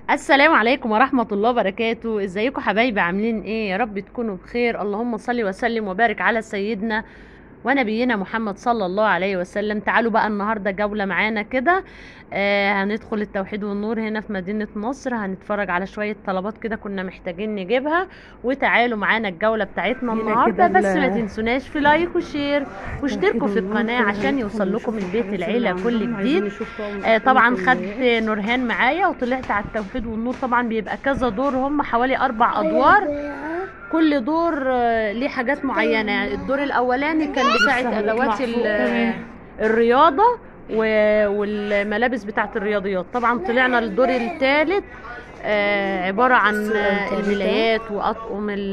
السلام عليكم ورحمة الله وبركاته ازيكم حبايبي عاملين ايه يا رب تكونوا بخير اللهم صل وسلم وبارك على سيدنا ونبينا محمد صلى الله عليه وسلم تعالوا بقى النهاردة جولة معانا كده آه هندخل التوحيد والنور هنا في مدينة نصر هنتفرج على شوية طلبات كده كنا محتاجين نجيبها وتعالوا معانا الجولة بتاعتنا هنا النهاردة كده بس ال- ما تنسوناش في لايك وشير واشتركوا في والنور القناة كده عشان ندخل يوصل لكم نشوف البيت الناس العيلة اللي كل عندهم، عايزين جديد نشوف طبعاً آه طبعا مختلف خدت الناس. نورهان معايا وطلعت على التوحيد والنور طبعا بيبقى كذا دور هم حوالي اربع ادوار كل دور آه، ليه حاجات معينه يعني الدور الاولاني كان بتاعه لسه ادوات هنطلع ال- فوق كمان. الرياضه و- والملابس بتاعه الرياضيات طبعا طلعنا للدور الثالث عباره عن آه، الملايات واطقم ال-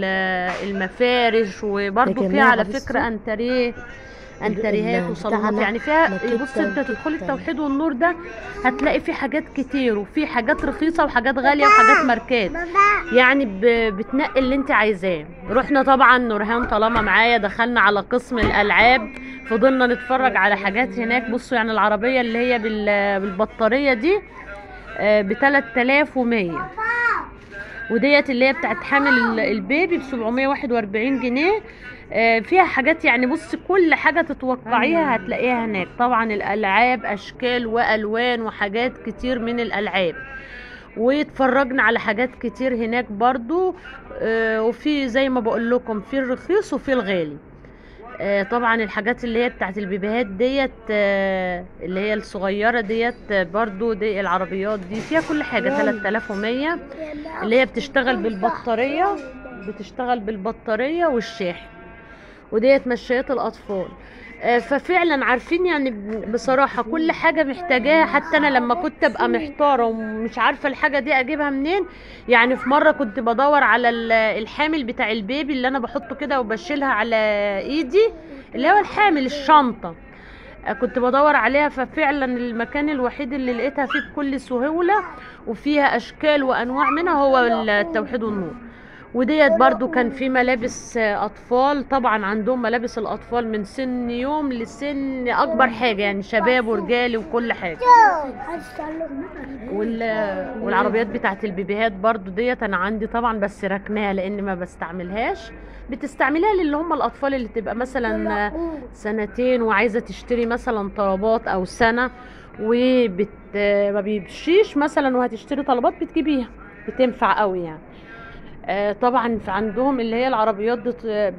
المفارش وبرده لكن فيها أنا على بص- فكره انتريه انتريهات ال- وصالونات بتاعنا يعني فيها مكتة بص انت تدخلي وكتة. التوحيد والنور ده هتلاقي فيه حاجات كتير وفي حاجات رخيصه وحاجات غاليه وحاجات ماركات يعني ب- بتنقي اللي انت عايزاه رحنا طبعا نورهان طالما معايا دخلنا على قسم الالعاب فضلنا نتفرج على حاجات هناك بصوا يعني العربيه اللي هي بال- بالبطاريه دي ب 3100 وديت اللي هي بتاعت حامل ال- البيبي ب 741 جنيه آه، فيها حاجات يعني بص كل حاجة تتوقعيها هتلاقيها هناك طبعا الألعاب أشكال وألوان وحاجات كتير من الألعاب واتفرجنا على حاجات كتير هناك برضو آه، وفي زي ما بقول لكم في الرخيص وفي الغالي آه، طبعا الحاجات اللي هي بتاعت البيبيهات ديت آه، اللي هي الصغيرة ديت آه، برضو دي العربيات دي فيها كل حاجة 3100 اللي هي بتشتغل بالبطارية بتشتغل بالبطارية والشاحن وديت مشايات الأطفال آه، ففعلا عارفين يعني بصراحة كل حاجة محتاجاها حتى أنا لما كنت أبقى محتارة ومش عارفة الحاجة دي أجيبها منين يعني في مرة كنت بدور على ال- الحامل بتاع البيبي اللي أنا بحطه كده وبشيلها على إيدي اللي هو الحامل الشنطة آه، كنت بدور عليها ففعلا المكان الوحيد اللي لقيتها فيه بكل سهولة وفيها أشكال وأنواع منها هو التوحيد والنور وديت برضو كان في ملابس آه، اطفال طبعا عندهم ملابس الاطفال من سن يوم لسن اكبر حاجه يعني شباب ورجالي وكل حاجه وال- والعربيات بتاعت البيبيهات برضو ديت انا عندي طبعا بس ركناها لان ما بستعملهاش بتستعملها للي هم الاطفال اللي تبقى مثلا سنتين وعايزه تشتري مثلا طلبات او سنه وبت ما بيمشيش مثلا وهتشتري طلبات بتجيبيها بتنفع قوي يعني آه، طبعا في عندهم اللي هي العربيات ب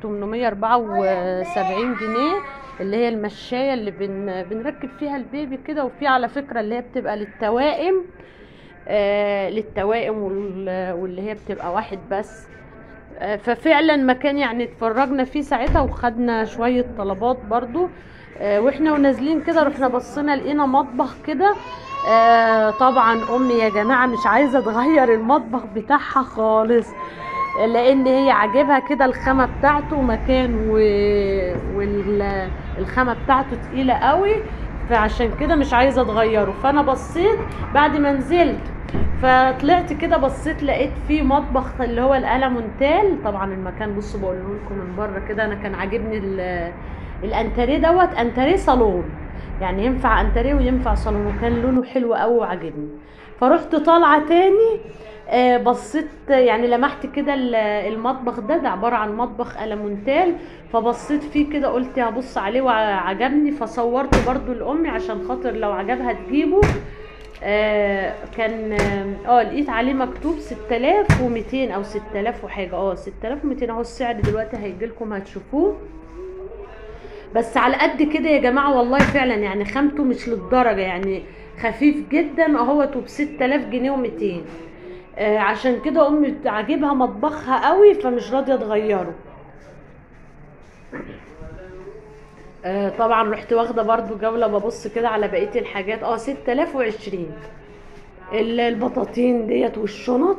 1874 جنيه اللي هي المشاية اللي بن بنركب فيها البيبي كده وفي على فكرة اللي هي بتبقى للتوائم آه للتوائم وال- واللي هي بتبقى واحد بس آه، ففعلا مكان يعني اتفرجنا فيه ساعتها وخدنا شوية طلبات برضو آه، واحنا ونازلين كده رحنا بصينا لقينا مطبخ كده آه، طبعا امي يا جماعة مش عايزة تغير المطبخ بتاعها خالص لان هي عاجبها كده الخامة بتاعته مكان والخامة بتاعته تقيلة قوي فعشان كده مش عايزة تغيره فانا بصيت بعد ما نزلت فطلعت كده بصيت لقيت فيه مطبخ اللي هو الالمونتال طبعا المكان بصوا بقول لكم من بره كده انا كان عاجبني ال- الانتريه دوت انتريه صالون يعني ينفع انتريه وينفع صالون وكان لونه حلو قوي وعاجبني فرحت طالعه تاني آه، بصيت يعني لمحت كده ال- المطبخ ده ده عباره عن مطبخ المونتال فبصيت فيه كده قلت هبص عليه وعجبني فصورت برضو لامي عشان خاطر لو عجبها تجيبه آه كان اه آه، لقيت عليه مكتوب 6200 او 6000 وحاجه اه 6200 اهو السعر دلوقتي هيجي لكم هتشوفوه بس على قد كده يا جماعه والله فعلا يعني خامته مش للدرجه يعني خفيف جدا اهوت ب 6000 جنيه و200 آه عشان كده امي عاجبها مطبخها قوي فمش راضيه تغيره آه طبعا رحت واخده برضو جوله ببص كده على بقيه الحاجات اه 6020 ال- البطاطين ديت والشنط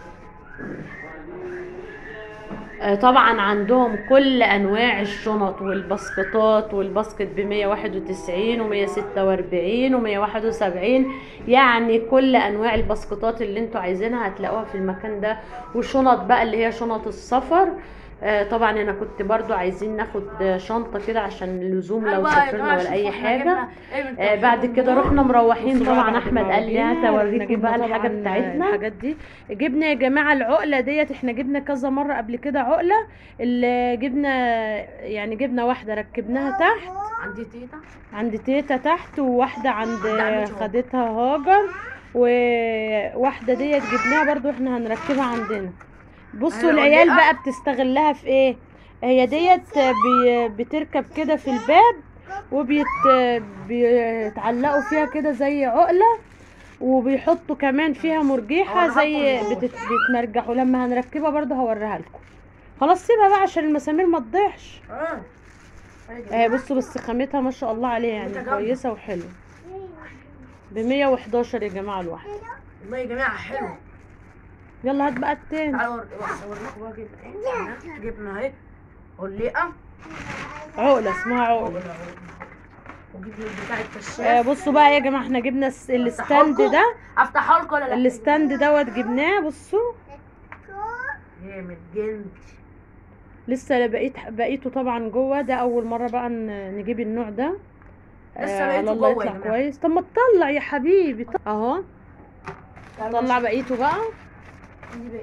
آه، طبعا عندهم كل انواع الشنط والباسكتات والباسكت ب 191 و 146 و 171 يعني كل انواع الباسكتات اللي انتوا عايزينها هتلاقوها في المكان ده وشنط بقى اللي هي شنط السفر آه طبعا انا كنت برضو عايزين ناخد شنطه كده عشان اللزوم لو أيوة يا سافرنا جماعة ولا اي شوفوا إحنا حاجه جبنا إيه من آه بعد توحيد كده النور. رحنا مروحين بصوا طبعا بقى احمد قال لي بعد هات كده اوريكم جبنا بقى طبعاً الحاجه بتاعتنا الحاجات دي جبنا يا جماعه العقله ديت احنا جبنا كذا مره قبل كده عقله اللي جبنا يعني جبنا واحده ركبناها تحت عندي تيتا عند تيتا تحت وواحده عند عند عمتي هاجر. خدتها هاجر وواحده ديت جبناها برضو احنا هنركبها عندنا بصوا أيوة، العيال ودي- بقى بتستغلها في ايه هي ديت بي بتركب كده في الباب وبيت بيتعلقوا فيها كده زي عقله وبيحطوا كمان فيها مرجيحه هوريها زي لكم بتت... بتمرجح ولما هنركبها برضو هوريها لكم خلاص سيبها بقى عشان المسامير ما تضيعش اه أيوة اهي جماعة. بصوا بس خامتها ما شاء الله عليها يعني خامتها جامدة. كويسه وحلوه ب 111 يا جماعه الواحده والله يا جماعه حلو يلا هات بقى التاني تعالوا أور- اوريكم بقى جبنا ايه إحنا جبنا اهي قليقه عقله اسمها عقله وجبنا بتاع آه الكشاف بصوا بقى يا جماعه احنا جبنا الس- الستاند ده افتحها لكم ولا لا الستاند دوت جبناه بصوا جامد جامد لسه بقيت بقيته طبعا جوه ده اول مره بقى ن- نجيب النوع ده لسه آه بقيته على الله جوه يا يطلع جماعة. كويس طب ما تطلع يا حبيبي ط- اهو طلع بقيته بقى دي بقى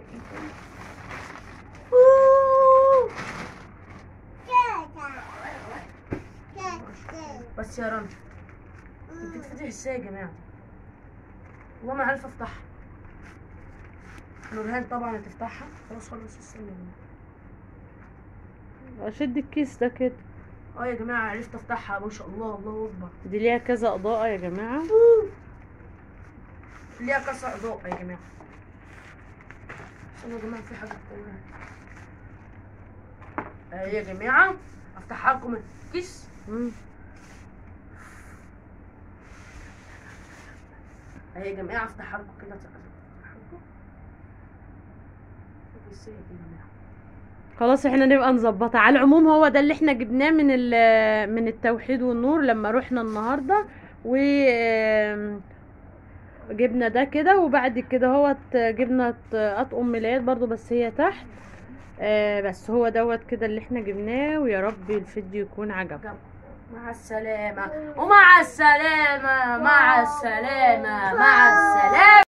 بس يا رنا بتتفتح ازاي يا جماعه والله ما عارف افتحها نورهان طبعا هتفتحها خلاص خلص السنه اشد الكيس ده كده اه يا جماعه عرفت افتحها ما شاء الله الله اكبر دي ليها كذا اضاءه يا جماعه ليها كسر اضاءه يا جماعه استنوا يا جماعه في حاجه بتقولها اهي يا جماعه افتحها لكم الكيس مم. اهي يا جماعه افتحها لكم كده أفتحها لكم. ازاي دي يا جماعه خلاص احنا نبقى نظبطها على العموم هو ده اللي احنا جبناه من ال- من التوحيد والنور لما رحنا النهارده و آم، جبنا ده كده وبعد كده هو جبنا ت- اطقم ملايات برضو بس هي تحت آه، بس هو دوت كده اللي احنا جبناه ويا رب الفيديو يكون عجبكم مع السلامة ومع السلامة مع السلامة مع السلامة